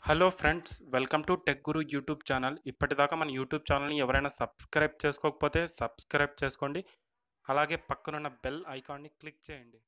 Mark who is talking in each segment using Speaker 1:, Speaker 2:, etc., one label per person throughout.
Speaker 1: hello friends welcome to Tech Guru YouTube channel ఇప్పటిదాకా మన YouTube ఛానల్ని ఎవరైనా సబ్స్క్రైబ్ చేసుకోకపోతే సబ్స్క్రైబ్ చేసుకోండి అలాగే పక్కనున్న బెల్ ఐకాన్ని క్లిక్ చేయండి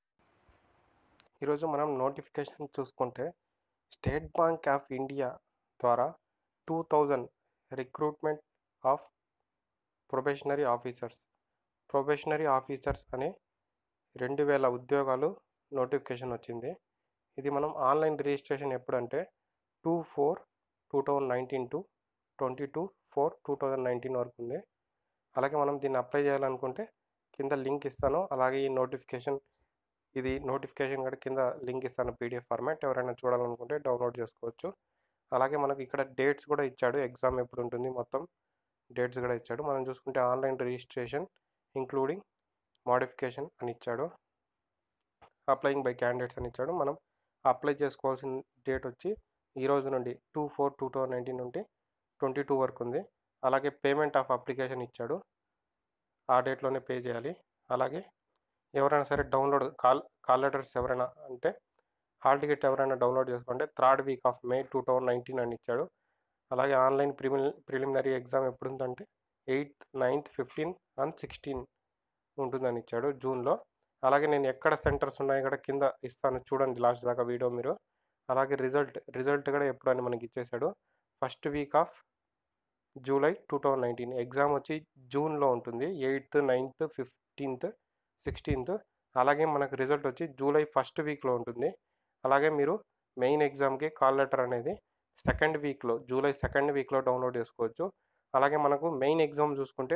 Speaker 2: ఈరోజు మనం నోటిఫికేషన్ చూసుకుంటే స్టేట్ బ్యాంక్ ఆఫ్ ఇండియా ద్వారా two thousand recruitment of probationary officers probationary officers అనే రెండు వేల ఉద్యోగాలు నోటిఫికేషన్ వచ్చింది ఇది మనం ఆన్లైన్ రిజిస్ట్రేషన్ ఎప్పుడంటే two four two thousand nineteen to twenty two four two thousand nineteen వరకు ఉంది అలాగే మనం దీన్ని అప్లై చేయాలనుకుంటే కింద లింక్ ఇస్తాను అలాగే ఈ నోటిఫికేషన్ ఇది నోటిఫికేషన్ కూడా కింద లింక్ ఇస్తాను పీడిఎఫ్ ఫార్మాట్ ఎవరైనా చూడాలనుకుంటే డౌన్లోడ్ చేసుకోవచ్చు అలాగే మనకి ఇక్కడ డేట్స్ కూడా ఇచ్చాడు ఎగ్జామ్ ఎప్పుడు ఉంటుంది మొత్తం డేట్స్ కూడా ఇచ్చాడు మనం చూసుకుంటే ఆన్లైన్ రిజిస్ట్రేషన్ ఇంక్లూడింగ్ మోడిఫికేషన్ అని ఇచ్చాడు అప్లయింగ్ బై క్యాండిడేట్స్ అని ఇచ్చాడు మనం అప్లై చేసుకోవాల్సిన డేట్ వచ్చి ఈ రోజు నుండి two four two thousand nineteen నుండి ట్వంటీ టూ వరకు ఉంది అలాగే పేమెంట్ ఆఫ్ అప్లికేషన్ ఇచ్చాడు ఆ డేట్లోనే పే చేయాలి అలాగే ఎవరైనా సరే డౌన్లోడ్ కాల్ కాల్ లెటర్స్ ఎవరైనా అంటే హాల్ టికెట్ ఎవరైనా డౌన్లోడ్ చేసుకుంటే third week of May two thousand nineteen అని ఇచ్చాడు అలాగే ఆన్లైన్ ప్రిమి ప్రిలిమినరీ ఎగ్జామ్ ఎప్పుడు ఉందంటే eighth ninth fifteen and sixteen ఉంటుందని ఇచ్చాడు జూన్లో అలాగే నేను ఎక్కడ సెంటర్స్ ఉన్నాయో కూడా కింద ఇస్తాను చూడండి లాస్ట్ దాకా వీడియో మీరు అలాగే రిజల్ట్ రిజల్ట్ కూడా ఎప్పుడు అని మనకి ఇచ్చేసాడు first week of July two thousand nineteen exam వచ్చి జూన్లో ఉంటుంది ఎయిత్ నైన్త్ ఫిఫ్టీన్త్ సిక్స్టీన్త్ అలాగే మనకు రిజల్ట్ వచ్చి జూలై ఫస్ట్ వీక్లో ఉంటుంది అలాగే మీరు మెయిన్ ఎగ్జామ్కి కాల్ లెటర్ అనేది సెకండ్ వీక్లో జూలై సెకండ్ వీక్లో డౌన్లోడ్ చేసుకోవచ్చు అలాగే మనకు మెయిన్ ఎగ్జామ్ చూసుకుంటే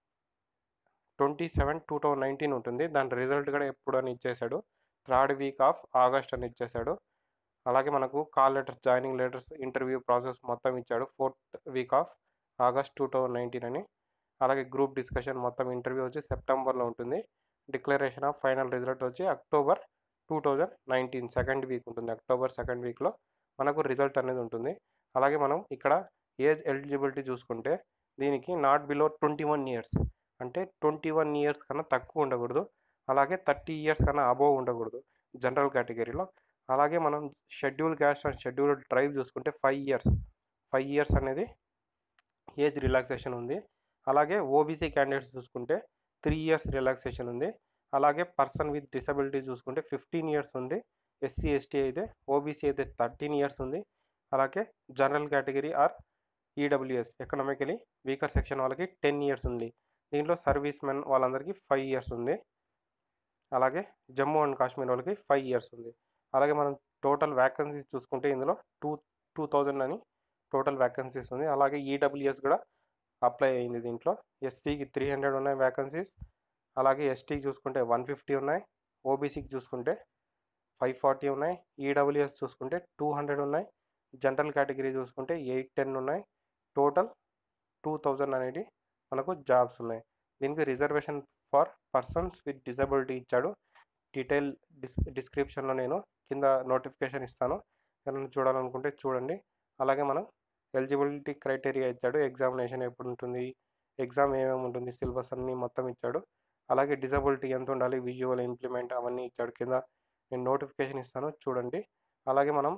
Speaker 2: twenty seven two thousand nineteen ఉంటుంది దాని రిజల్ట్ కూడా ఎప్పుడు అని ఇచ్చేసాడు థర్డ్ వీక్ ఆఫ్ ఆగస్ట్ అని ఇచ్చేసాడు అలాగే మనకు call letters joining letters interview process మొత్తం ఇచ్చాడు fourth week of August two thousand nineteen అని అలాగే గ్రూప్ డిస్కషన్ మొత్తం ఇంటర్వ్యూ వచ్చి సెప్టెంబర్లో ఉంటుంది డిక్లరేషన్ ఆఫ్ ఫైనల్ రిజల్ట్ వచ్చి October two thousand nineteen second week ఉంటుంది అక్టోబర్ సెకండ్ వీక్లో మనకు రిజల్ట్ అనేది ఉంటుంది అలాగే మనం ఇక్కడ ఏజ్ ఎలిజిబిలిటీ చూసుకుంటే దీనికి not below twenty one years అంటే ట్వంటీ వన్ ఇయర్స్ కన్నా తక్కువ ఉండకూడదు అలాగే థర్టీ ఇయర్స్ కన్నా అబోవ్ ఉండకూడదు జనరల్ కేటగిరీలో అలాగే మనం schedule caste and schedule tribe చూసుకుంటే ఫైవ్ ఇయర్స్ ఫైవ్ ఇయర్స్ అనేది ఏజ్ రిలాక్సేషన్ ఉంది అలాగే ఓబీసీ క్యాండిడేట్స్ చూసుకుంటే త్రీ ఇయర్స్ రిలాక్సేషన్ ఉంది అలాగే పర్సన్ విత్ డిసబిలిటీ చూసుకుంటే ఫిఫ్టీన్ ఇయర్స్ ఉంది ఎస్సీ ఎస్టీ అయితే ఓబీసీ అయితే థర్టీన్ ఇయర్స్ ఉంది అలాగే general category or EWS economically weaker section వాళ్ళకి టెన్ ఇయర్స్ ఉంది దీంట్లో సర్వీస్ మెన్ వాళ్ళందరికీ ఫైవ్ ఇయర్స్ ఉంది అలాగే జమ్మూ అండ్ కాశ్మీర్ వాళ్ళకి ఫైవ్ ఇయర్స్ ఉంది అలాగే మనం టోటల్ వ్యాకెన్సీస్ చూసుకుంటే ఇందులో టూ టూ థౌజండ్ అని టోటల్ వ్యాకెన్సీస్ ఉంది అలాగే ఈడబ్ల్యూఎస్ కూడా అప్లై అయింది దీంట్లో ఎస్సీకి త్రీ హండ్రెడ్ ఉన్నాయి వ్యాకెన్సీస్ అలాగే ఎస్టీకి చూసుకుంటే వన్ ఫిఫ్టీ ఉన్నాయి ఓబీసీకి చూసుకుంటే ఫైవ్ ఫార్టీ ఉన్నాయి ఈడబ్ల్యూఎస్ చూసుకుంటే టూ హండ్రెడ్ ఉన్నాయి జనరల్ కేటగిరీ చూసుకుంటే ఎయిట్ టెన్ ఉన్నాయి టోటల్ టూ థౌజండ్ అనేది మనకు జాబ్స్ ఉన్నాయి దీనికి reservation for persons with disability ఇచ్చాడు డీటెయిల్ డిస్ డిస్క్రిప్షన్లో నేను కింద నోటిఫికేషన్ ఇస్తాను ఎవరైనా చూడాలనుకుంటే చూడండి అలాగే మనం ఎలిజిబిలిటీ క్రైటీరియా ఇచ్చాడు ఎగ్జామినేషన్ ఎప్పుడు ఉంటుంది ఎగ్జామ్ ఏమేమి ఉంటుంది సిలబస్ అన్నీ మొత్తం ఇచ్చాడు అలాగే డిజబిలిటీ ఎంత ఉండాలి విజువల్ ఇంప్లిమెంట్ అవన్నీ ఇచ్చాడు కింద నేను నోటిఫికేషన్ ఇస్తాను చూడండి అలాగే మనం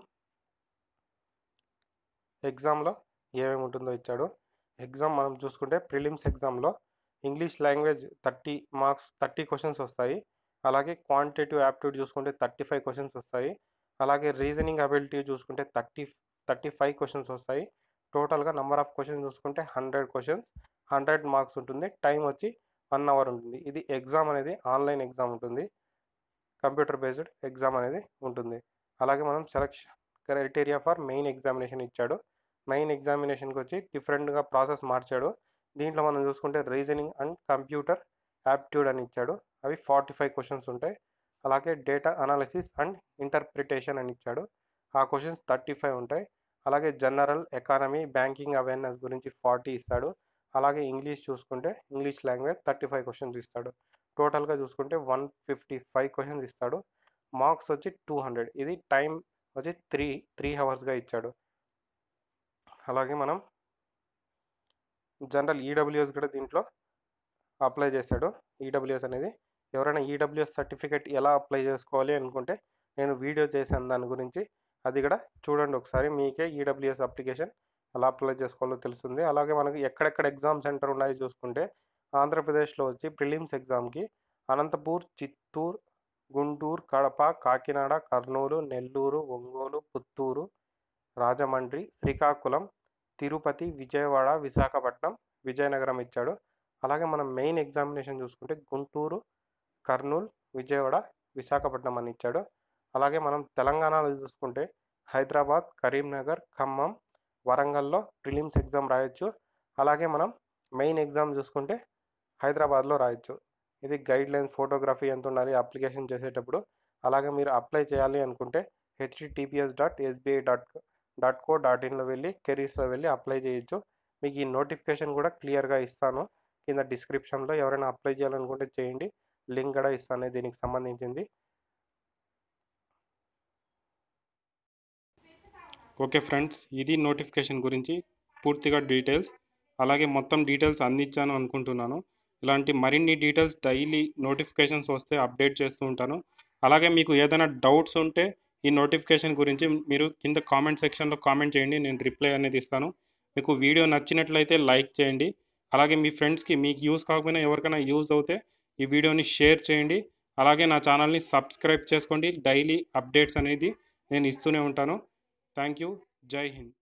Speaker 2: ఎగ్జామ్లో ఏమేమి ఉంటుందో ఇచ్చాడు ఎగ్జామ్ మనం చూసుకుంటే ప్రిలిమ్స్ ఎగ్జామ్లో English language thirty marks thirty questions వస్తాయి అలాగే క్వాంటిటేటివ్ యాప్టిట్యూడ్ చూసుకుంటే థర్టీ ఫైవ్ క్వశ్చన్స్ వస్తాయి అలాగే రీజనింగ్ అబిలిటీ చూసుకుంటే థర్టీ థర్టీ ఫైవ్ క్వశ్చన్స్ వస్తాయి టోటల్గా నెంబర్ ఆఫ్ క్వశ్చన్స్ చూసుకుంటే హండ్రెడ్ క్వశ్చన్స్ హండ్రెడ్ మార్క్స్ ఉంటుంది టైం వచ్చి వన్ అవర్ ఉంటుంది ఇది ఎగ్జామ్ అనేది ఆన్లైన్ ఎగ్జామ్ ఉంటుంది కంప్యూటర్ బేస్డ్ ఎగ్జామ్ అనేది ఉంటుంది అలాగే మనం selection criteria for main examination ఇచ్చాడు మెయిన్ ఎగ్జామినేషన్కి వచ్చి డిఫరెంట్గా ప్రాసెస్ మార్చాడు దీంట్లో మనం చూసుకుంటే రీజనింగ్ అండ్ కంప్యూటర్ యాప్ట్యూడ్ అని ఇచ్చాడు అవి ఫార్టీ ఫైవ్ క్వశ్చన్స్ ఉంటాయి అలాగే డేటా అనాలిసిస్ అండ్ ఇంటర్ప్రిటేషన్ అని ఇచ్చాడు ఆ క్వశ్చన్స్ థర్టీ ఫైవ్ ఉంటాయి అలాగే జనరల్ ఎకానమీ బ్యాంకింగ్ అవేర్నెస్ గురించి ఫార్టీ ఇస్తాడు అలాగే ఇంగ్లీష్ చూసుకుంటే English language thirty five questions ఇస్తాడు టోటల్గా చూసుకుంటే వన్ ఫిఫ్టీ ఫైవ్ క్వశ్చన్స్ ఇస్తాడు మార్క్స్ వచ్చి టూ హండ్రెడ్ ఇది టైం వచ్చి త్రీ త్రీ అవర్స్గా ఇచ్చాడు అలాగే మనం జనరల్ ఈడబ్ల్యూఎస్ కూడా దీంట్లో అప్లై చేశాడు ఈడబ్ల్యూఎస్ అనేది ఎవరైనా ఈడబ్ల్యూఎస్ సర్టిఫికేట్ ఎలా అప్లై చేసుకోవాలి అనుకుంటే నేను వీడియో చేశాను దాని గురించి అది కూడా చూడండి ఒకసారి మీకే ఈడబ్ల్యూఎస్ అప్లికేషన్ ఎలా అప్లై చేసుకోవాలో తెలుస్తుంది అలాగే మనకి ఎక్కడెక్కడ ఎగ్జామ్ సెంటర్ ఉన్నాయో చూసుకుంటే ఆంధ్రప్రదేశ్లో వచ్చి ప్రిలిమ్స్ ఎగ్జామ్కి అనంతపూర్ చిత్తూరు గుంటూరు కడప కాకినాడ కర్నూలు నెల్లూరు ఒంగోలు పుత్తూరు రాజమండ్రి శ్రీకాకుళం తిరుపతి విజయవాడ విశాఖపట్నం విజయనగరం ఇచ్చాడు అలాగే మనం మెయిన్ ఎగ్జామినేషన్ చూసుకుంటే గుంటూరు కర్నూలు విజయవాడ విశాఖపట్నం అని ఇచ్చాడు అలాగే మనం తెలంగాణలో చూసుకుంటే హైదరాబాద్ కరీంనగర్ ఖమ్మం వరంగల్లో ప్రిలిమ్స్ ఎగ్జామ్ రాయొచ్చు అలాగే మనం మెయిన్ ఎగ్జామ్ చూసుకుంటే హైదరాబాద్లో రాయొచ్చు ఇది గైడ్ లైన్స్ ఫోటోగ్రఫీ ఎంత ఉండాలి అప్లికేషన్ చేసేటప్పుడు అలాగే మీరు అప్లై చేయాలి అనుకుంటే HTTPS dot SBI dot dot co dot ఇన్లో వెళ్ళి కెరీర్స్లో వెళ్ళి అప్లై చేయొచ్చు మీకు ఈ నోటిఫికేషన్ కూడా క్లియర్గా ఇస్తాను కింద డిస్క్రిప్షన్లో ఎవరైనా అప్లై చేయాలనుకుంటే చేయండి లింక్ కూడా ఇస్తాను దీనికి సంబంధించింది
Speaker 1: ఓకే ఫ్రెండ్స్ ఇది నోటిఫికేషన్ గురించి పూర్తిగా డీటెయిల్స్ అలాగే మొత్తం డీటెయిల్స్ అందించాను అనుకుంటున్నాను ఇలాంటి మరిన్ని డీటెయిల్స్ డైలీ నోటిఫికేషన్స్ వస్తే అప్డేట్ చేస్తూ ఉంటాను అలాగే మీకు ఏదైనా డౌట్స్ ఉంటే ఈ నోటిఫికేషన్ గురించి మీరు కింద కామెంట్ సెక్షన్లో కామెంట్ చేయండి నేను రిప్లై అనేది ఇస్తాను మీకు వీడియో నచ్చినట్లయితే లైక్ చేయండి అలాగే మీ ఫ్రెండ్స్కి మీకు యూస్ కాకపోయినా ఎవరికైనా యూజ్ అవుతే ఈ వీడియోని షేర్ చేయండి అలాగే నా ఛానల్ని సబ్స్క్రైబ్ చేసుకోండి డైలీ అప్డేట్స్ అనేది నేను ఇస్తూనే ఉంటాను థ్యాంక్ యూ జై హింద్